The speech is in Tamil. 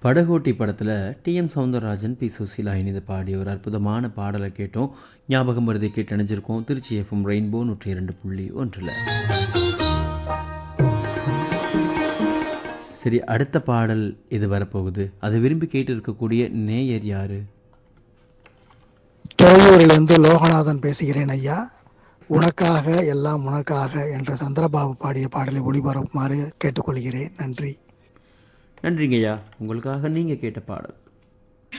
படகோட்டி படத்தில் டிஎம் சவுந்தரராஜன் பி சுசீலா இணைந்து பாடிய ஒரு அற்புதமான பாடலை கேட்டோம் ஞாபகம் வருதை கேட்டு அணைஞ்சிருக்கோம் திருச்சி எஃப்எம் ரெயின்போ நூற்றி இரண்டு புள்ளி ஒன்றில் சரி அடுத்த பாடல் இது வரப்போகுது அதை விரும்பி கேட்டு இருக்கக்கூடிய நேயர் யாரு தோயூரிலிருந்து லோகநாதன் பேசுகிறேன் ஐயா உனக்காக எல்லாம் உனக்காக என்ற சந்திரபாபு பாடிய பாடலை ஒளிபரப்புமாறு கேட்டுக்கொள்கிறேன் நன்றி நன்றிங்கய்யா உங்களுக்காக நீங்கள் கேட்ட பாடல்